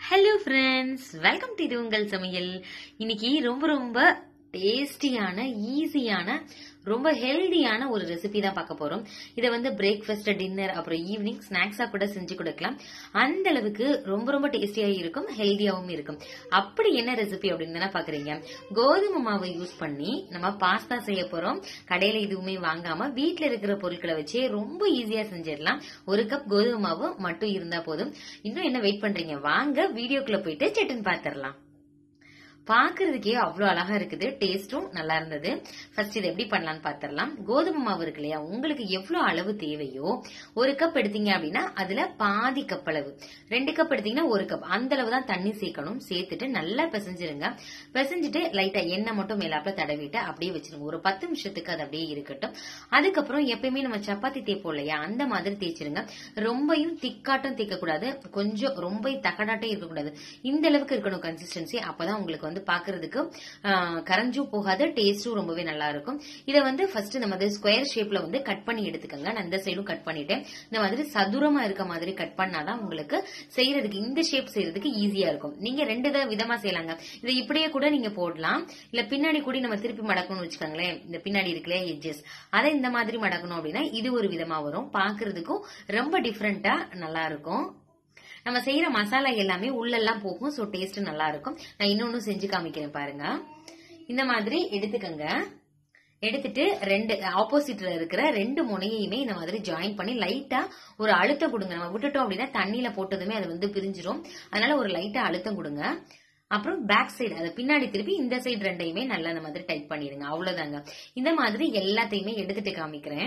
hello friends welcome to இது உங்கள் சமையல் இன்னைக்கு ரொம்ப ரொம்ப டேஸ்டியான ஈஸியான ரொம்ப ஹெல்தியான ஒரு ரெசிபி தான் பார்க்க போறோம் இதை வந்து பிரேக்ஃபாஸ்ட் டின்னர் அப்புறம் ஈவினிங் ஸ்நாக்ஸா கூட செஞ்சு கொடுக்கலாம் அந்த அளவுக்கு ரொம்ப ரொம்ப டேஸ்டியா இருக்கும் ஹெல்தியாவும் இருக்கும் அப்படி என்ன ரெசிபி அப்படின்னு தானே பாக்குறீங்க கோதுமை மாவை யூஸ் பண்ணி நம்ம பாஸ்தா செய்ய போறோம் கடையில எதுவுமே வாங்காம வீட்ல இருக்கிற பொருட்களை வச்சே ரொம்ப ஈஸியா செஞ்சிடலாம் ஒரு கப் கோதுமை மாவு மட்டும் இருந்தா போதும் இன்னும் என்ன வெயிட் பண்றீங்க வாங்க வீடியோக்குள்ள போயிட்டு சட்டுன்னு பாத்திரலாம் பாக்குறதுக்கே அவ்வளவு அழகா இருக்குது டேஸ்டும் நல்லா இருந்தது ஃபர்ஸ்ட் இது எப்படி பண்ணலாம்னு பாத்திரலாம் கோதுமை மாவு இருக்கு இல்லையா உங்களுக்கு எவ்வளவு அளவு தேவையோ ஒரு கப் எடுத்தீங்க அப்படின்னா அதுல பாதி கப் அளவு ரெண்டு கப் எடுத்தீங்கன்னா ஒரு கப் அந்த அளவு தான் தண்ணி சேர்க்கணும் சேர்த்துட்டு நல்லா பிசைஞ்சிருங்க பிசைஞ்சிட்டு லைட்டா எண்ணெய் மட்டும் மேலாப்புல தடவிட்டு அப்படியே வச்சிருங்க ஒரு பத்து நிமிஷத்துக்கு அது அப்படியே இருக்கட்டும் அதுக்கப்புறம் எப்பயுமே நம்ம சப்பாத்தி தேய்ப்போம் இல்லையா அந்த மாதிரி தேய்ச்சிருங்க ரொம்பயும் திக்காட்டம் தேய்க்க கூடாது கொஞ்சம் ரொம்ப தகடாட்டம் இருக்கக்கூடாது இந்த அளவுக்கு இருக்கணும் கன்சிஸ்டன்சி அப்பதான் உங்களுக்கு வந்து பாக்குறதுக்கு ஆஹ், கரைஞ்சும் போகாது டேஸ்டும் ரொம்பவே நல்லா இருக்கும் இதை வந்து ஃபர்ஸ்ட் இந்த மாதிரி ஸ்கொயர் ஷேப்ல வந்து கட் பண்ணி எடுத்துக்கோங்க நான் இந்த சைடும் கட் பண்ணிட்டேன் இந்த மாதிரி சதுரமா இருக்க மாதிரி கட் பண்ணாதான் உங்களுக்கு செய்யறதுக்கு இந்த ஷேப் செய்யறதுக்கு ஈஸியா இருக்கும் நீங்க ரெண்டு த- விதமா செய்யலாங்க இதை இப்படியே கூட நீங்க போடலாம் இல்ல பின்னாடி கூட நம்ம திருப்பி மடக்கணும்னு வச்சுக்கோங்களேன் இந்த பின்னாடி இருக்குல்ல எட்ஜஸ் அதை இந்த மாதிரி மடக்கணும் அப்படின்னா இது ஒரு விதமா வரும் பாக்குறதுக்கும் ரொம்ப டிஃப்ரெண்டா நல்லா இருக்கும் நம்ம செய்யற மசாலா எல்லாமே உள்ளெல்லாம் போகும் சோ டேஸ்ட் நல்லா இருக்கும் நான் இன்னொன்னு செஞ்சு காமிக்கிறேன் பாருங்க இந்த மாதிரி எடுத்துக்கங்க எடுத்துட்டு ரெண்டு ஆப்போசிட்ல இருக்கிற ரெண்டு முனையுமே இந்த மாதிரி ஜாயின் பண்ணி லைட்டா ஒரு அழுத்தம் கொடுங்க நம்ம விட்டுட்டோம் அப்படின்னா தண்ணியில போட்டதுமே அது வந்து பிரிஞ்சிரும் அதனால ஒரு லைட்டா அழுத்தம் கொடுங்க அப்புறம் பேக் சைடு அது பின்னாடி திருப்பி இந்த சைடு ரெண்டையுமே நல்லா இந்த மாதிரி டைட் பண்ணிடுங்க அவ்வளவுதாங்க இந்த மாதிரி எல்லாத்தையுமே எடுத்துட்டு காமிக்கிறேன்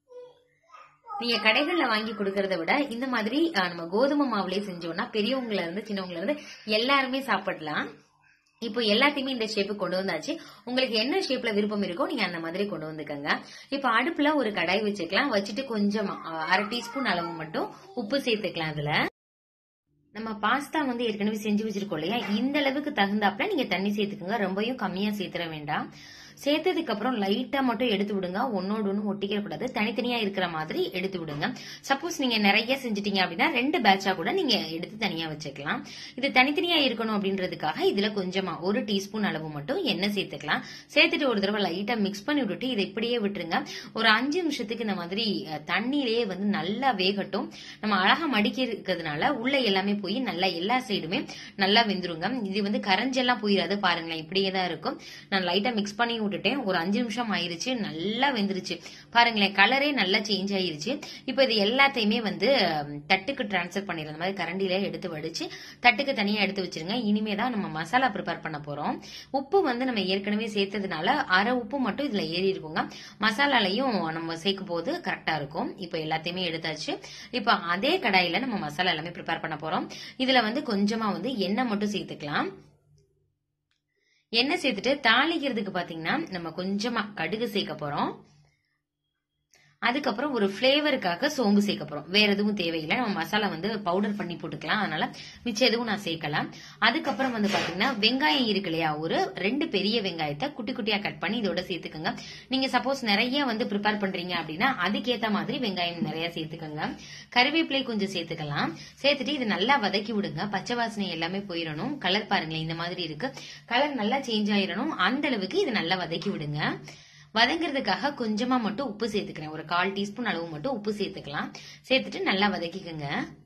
நீங்க கடைகள்ல வாங்கி கொடுக்கறத விட இந்த மாதிரி அஹ், நம்ம கோதுமை மாவுலயே செஞ்சோம்னா பெரியவங்கல இருந்து சின்னவங்கல இருந்து எல்லாருமே சாப்பிடலாம் இப்போ எல்லாத்தையுமே இந்த ஷேப்பு கொண்டு வந்தாச்சு உங்களுக்கு என்ன ஷேப்ல விருப்பம் இருக்கோ நீங்க அந்த மாதிரி கொண்டு வந்துக்கங்க இப்போ அடுப்புல ஒரு கடாய் வச்சுக்கலாம் வச்சுட்டு கொஞ்சம் அஹ், அரை டீஸ்பூன் அளவு மட்டும் உப்பு சேர்த்துக்கலாம் அதுல நம்ம பாஸ்தா வந்து ஏற்கனவே செஞ்சு வச்சிருக்கோம் இல்லையா இந்த அளவுக்கு தகுந்தாப்புல நீங்க தண்ணி சேர்த்துக்கோங்க ரொம்பவும் கம்மியா சேர்த்துற வேண்டாம் சேர்த்ததுக்கு அப்புறம் லைட்டா மட்டும் எடுத்து விடுங்க ஒன்னோடு ஒண்ணு ஒட்டிக்க கூடாது தனித்தனியா இருக்கிற மாதிரி எடுத்து விடுங்க சப்போஸ் நீங்க நிறைய செஞ்சிட்டீங்க அப்படின்னா ரெண்டு பேட்சா கூட நீங்க எடுத்து தனியா வச்சுக்கலாம் இது தனித்தனியா இருக்கணும் அப்படின்றதுக்காக இதுல கொஞ்சமா ஒரு டீஸ்பூன் அளவு மட்டும் எண்ணெய் சேர்த்துக்கலாம் சேர்த்துட்டு ஒரு தடவை லைட்டா மிக்ஸ் பண்ணி விட்டுட்டு இதை இப்படியே விட்டுருங்க ஒரு அஞ்சு நிமிஷத்துக்கு இந்த மாதிரி அஹ், தண்ணியிலேயே வந்து நல்லா வேகட்டும் நம்ம அழகா மடிக்கி இருக்கிறதுனால உள்ள எல்லாமே போய் நல்லா எல்லா சைடுமே நல்லா வெந்துருங்க இது வந்து கரைஞ்செல்லாம் போயிடாது பாருங்களேன் இப்படியே தான் இருக்கும் நான் லைட்டா மிக்ஸ் பண்ணி விட்டுட்டேன் ஒரு அஞ்சு நிமிஷம் ஆயிருச்சு நல்லா வெந்துருச்சு பாருங்களேன் கலரே நல்லா சேஞ்ச் ஆயிருச்சு இப்போ இது எல்லாத்தையுமே வந்து ம், தட்டுக்கு டிரான்ஸ்ஃபர் பண்ணிடுற மாதிரி கரண்டில எடுத்து வடிச்சு தட்டுக்கு தனியா எடுத்து வச்சிருங்க இனிமே தான் நம்ம மசாலா ப்ரிப்பேர் பண்ண போறோம் உப்பு வந்து நம்ம ஏற்கனவே சேர்த்ததுனால அரை உப்பு மட்டும் இதுல ஏறி இருக்குங்க மசாலாலையும் நம்ம சேர்க்கும் போது கரெக்டா இருக்கும் இப்போ எல்லாத்தையுமே எடுத்தாச்சு இப்போ அதே கடாயில நம்ம மசாலா எல்லாமே ப்ரிப்பேர் பண்ண போறோம் இதுல வந்து கொஞ்சமா வந்து எண்ணெய் மட்டும் சேர்த்துக்கலாம் எண்ணெய் சேர்த்துட்டு தாளிக்கிறதுக்கு பாத்தீங்கன்னா நம்ம கொஞ்சமா கடுகு சேர்க்க போறோம் அதுக்கப்புறம் ஒரு ஃபிளேவருக்காக சோம்பு சேர்க்க போறோம் வேற எதுவும் தேவையில்லை நம்ம மசாலா வந்து பவுடர் பண்ணி போட்டுக்கலாம் அதனால மிச்சம் எதுவும் நான் சேர்க்கலாம் அதுக்கப்புறம் வந்து பாத்தீங்கன்னா வெங்காயம் இருக்கு இல்லையா ஒரு ரெண்டு பெரிய வெங்காயத்தை குட்டி குட்டியா கட் பண்ணி இதோட சேர்த்துக்கோங்க நீங்க சப்போஸ் நிறைய வந்து ப்ரிப்பேர் பண்றீங்க அப்படின்னா அதுக்கேத்த மாதிரி வெங்காயம் நிறைய சேர்த்துக்கோங்க கருவேப்பிலை கொஞ்சம் சேர்த்துக்கலாம் சேர்த்துட்டு இது நல்லா வதக்கி விடுங்க பச்சை வாசனை எல்லாமே போயிடணும் கலர் பாருங்களேன் இந்த மாதிரி இருக்கு கலர் நல்லா சேஞ்ச் ஆயிடணும் அந்த அளவுக்கு இது நல்லா வதக்கி விடுங்க வதங்குறதுக்காக கொஞ்சமா மட்டும் உப்பு சேர்த்துக்கிறேன் ஒரு கால் டீஸ்பூன் அளவு மட்டும் உப்பு சேர்த்துக்கலாம் சேர்த்துட்டு நல்லா வதக்கிக்கோங்க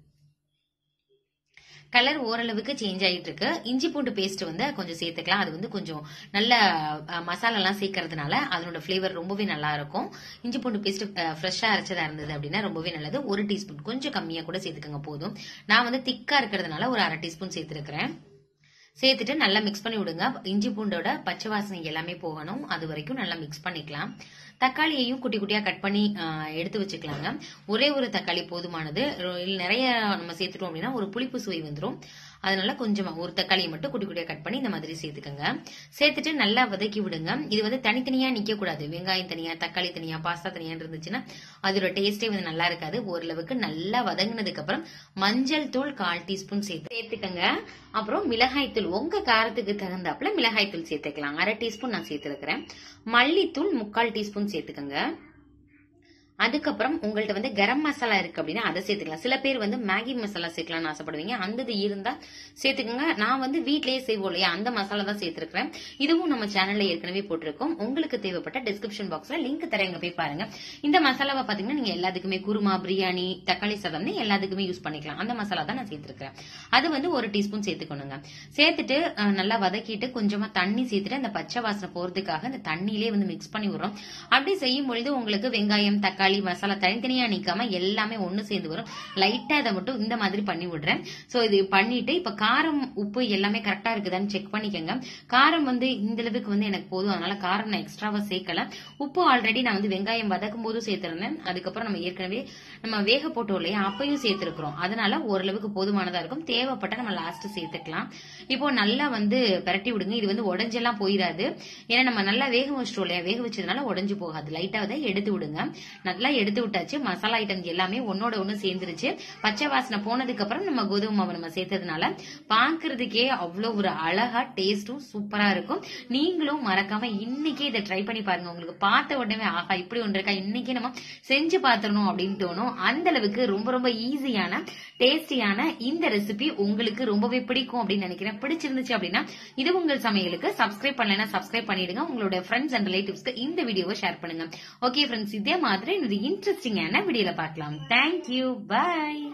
கலர் ஓரளவுக்கு சேஞ்ச் ஆயிட்டு இருக்கு இஞ்சி பூண்டு பேஸ்ட் வந்து கொஞ்சம் சேர்த்துக்கலாம் அது வந்து கொஞ்சம் நல்ல அஹ், மசாலா எல்லாம் சேர்க்கறதுனால அதனோட ஃபிளேவர் ரொம்பவே நல்லா இருக்கும் இஞ்சி பூண்டு பேஸ்ட் ஃப்ரெஷ்ஷா அரைச்சதா இருந்தது அப்படின்னா ரொம்பவே நல்லது ஒரு டீஸ்பூன் கொஞ்சம் கம்மியா கூட சேர்த்துக்கோங்க போதும் நான் வந்து திக்கா இருக்கிறதுனால ஒரு அரை டீஸ்பூன் சேர்த்திருக்கிறேன் சேர்த்துட்டு நல்லா மிக்ஸ் பண்ணி விடுங்க இஞ்சி பூண்டோட பச்சை வாசனை எல்லாமே போகணும் அது வரைக்கும் நல்லா மிக்ஸ் பண்ணிக்கலாம் தக்காளியையும் குட்டி குட்டியா கட் பண்ணி ஆஹ், எடுத்து வச்சுக்கலாங்க ஒரே ஒரு தக்காளி போதுமானது ரொ- இல்ல நிறைய நம்ம சேர்த்துட்டோம் அப்படின்னா ஒரு புளிப்பு சுவை வந்துரும் அதனால கொஞ்சமா ஒரு தக்காளியை மட்டும் குட்டி குட்டியா கட் பண்ணி இந்த மாதிரி சேர்த்துக்கோங்க சேர்த்துட்டு நல்லா வதக்கி விடுங்க இது வந்து தனித்தனியா நிக்க கூடாது வெங்காயம் தனியா தக்காளி தனியா பாஸ்தா தனியா இருந்துச்சுன்னா அதோட டேஸ்டே வந்து நல்லா இருக்காது ஓரளவுக்கு நல்லா வதங்கினதுக்கு அப்புறம் மஞ்சள் தூள் கால் டீஸ்பூன் சேர்த்து சேர்த்துக்கங்க அப்புறம் மிளகாய் தூள் உங்க காரத்துக்கு தகுந்தாப்புல மிளகாய் தூள் சேர்த்துக்கலாம் அரை டீஸ்பூன் நான் சேர்த்துருக்கிறேன் மல்லித்தூள் முக்கால் டீஸ்பூன் சேர்த்துக்கங்க அதுக்கப்புறம் உங்கள்ட்ட வந்து கரம் மசாலா இருக்கு அப்படின்னா அதை சேர்த்துக்கலாம் சில பேர் வந்து மேகி மசாலா சேர்க்கலாம்னு ஆசைப்படுவீங்க அந்த இது இருந்தா சேர்த்துக்கோங்க நான் வந்து வீட்லயே செய்வோம் இல்லையா அந்த மசாலா தான் சேர்த்திருக்கிறேன் இதுவும் நம்ம சேனல்ல ஏற்கனவே போட்டிருக்கோம் உங்களுக்கு தேவைப்பட்ட டிஸ்கிரிப்ஷன் பாக்ஸ்ல லிங்க் தரேங்க போய் பாருங்க இந்த மசாலாவை பாத்தீங்கன்னா நீங்க எல்லாத்துக்குமே குருமா பிரியாணி தக்காளி சாதம்னு எல்லாத்துக்குமே யூஸ் பண்ணிக்கலாம் அந்த மசாலா தான் நான் சேர்த்திருக்கிறேன் அது வந்து ஒரு டீஸ்பூன் சேர்த்துக்கணுங்க சேர்த்துட்டு அஹ், நல்லா வதக்கிட்டு கொஞ்சமா தண்ணி சேர்த்துட்டு அந்த பச்சை வாசனை போறதுக்காக அந்த தண்ணியிலே வந்து மிக்ஸ் பண்ணி விடுறோம் அப்படி செய்யும் பொழுது உங்களுக்கு வெங்காயம் தக்காளி மசாலா தனித்தனியா நிக்காம எல்லாமே ஒண்ணு சேர்ந்து வரும் லைட்டா இதை மட்டும் இந்த மாதிரி பண்ணி விடுறேன் சோ இது பண்ணிட்டு இப்ப காரம் உப்பு எல்லாமே கரெக்டா இருக்குதான்னு செக் பண்ணிக்கோங்க காரம் வந்து இந்த அளவுக்கு வந்து எனக்கு போதும் அதனால காரம் நான் எக்ஸ்ட்ராவா சேர்க்கல உப்பு ஆல்ரெடி நான் வந்து வெங்காயம் வதக்கும் போதும் சேர்த்திருந்தேன் அதுக்கப்புறம் நம்ம ஏற்கனவே நம்ம வேக போட்டோம் இல்லையா அப்பயும் சேர்த்திருக்கிறோம் அதனால ஓரளவுக்கு போதுமானதா இருக்கும் தேவைப்பட்ட நம்ம லாஸ்ட் சேர்த்துக்கலாம் இப்போ நல்லா வந்து பிரட்டி விடுங்க இது வந்து உடஞ்செல்லாம் போயிடாது ஏன்னா நம்ம நல்லா வேக வச்சிட்டோம் இல்லையா வேக வச்சதுனால உடஞ்சு போகாது லைட்டா அதை எடுத்து விடுங்க நல்லா எடுத்து விட்டாச்சு மசாலா ஐட்டம் எல்லாமே ஒன்னோட ஒண்ணு சேர்ந்துருச்சு பச்சை வாசனை போனதுக்கு அப்புறம் நம்ம கோதுமை மாவு நம்ம சேர்த்ததுனால பாக்குறதுக்கே அவ்வளவு ஒரு அழகா டேஸ்டும் சூப்பரா இருக்கும் நீங்களும் மறக்காம இன்னைக்கே இதை ட்ரை பண்ணி பாருங்க உங்களுக்கு பார்த்த உடனே ஆஹா இப்படி ஒன்று இருக்கா இன்னைக்கே நம்ம செஞ்சு பார்த்துடணும் அப்படின்னு தோணும் அந்த அளவுக்கு ரொம்ப ரொம்ப ஈஸியான டேஸ்டியான இந்த ரெசிபி உங்களுக்கு ரொம்பவே பிடிக்கும் அப்படின்னு நினைக்கிறேன் பிடிச்சிருந்துச்சு அப்படின்னா இது உங்கள் சமையலுக்கு சப்ஸ்கிரைப் பண்ணலைன்னா சப்ஸ்கிரைப் பண்ணிடுங்க உங்களோட ஃப்ரெண்ட்ஸ் அண்ட் ரிலேட்டிவ்ஸ்க்கு இந்த வீடியோவை ஷேர் பண்ணுங்க ஓகே ஃப்ரெண்ட்ஸ் இதே மாதிரி இன்னொரு இன்ட்ரெஸ்டிங்கான வீடியோல பார்க்கலாம் தேங்க்யூ பை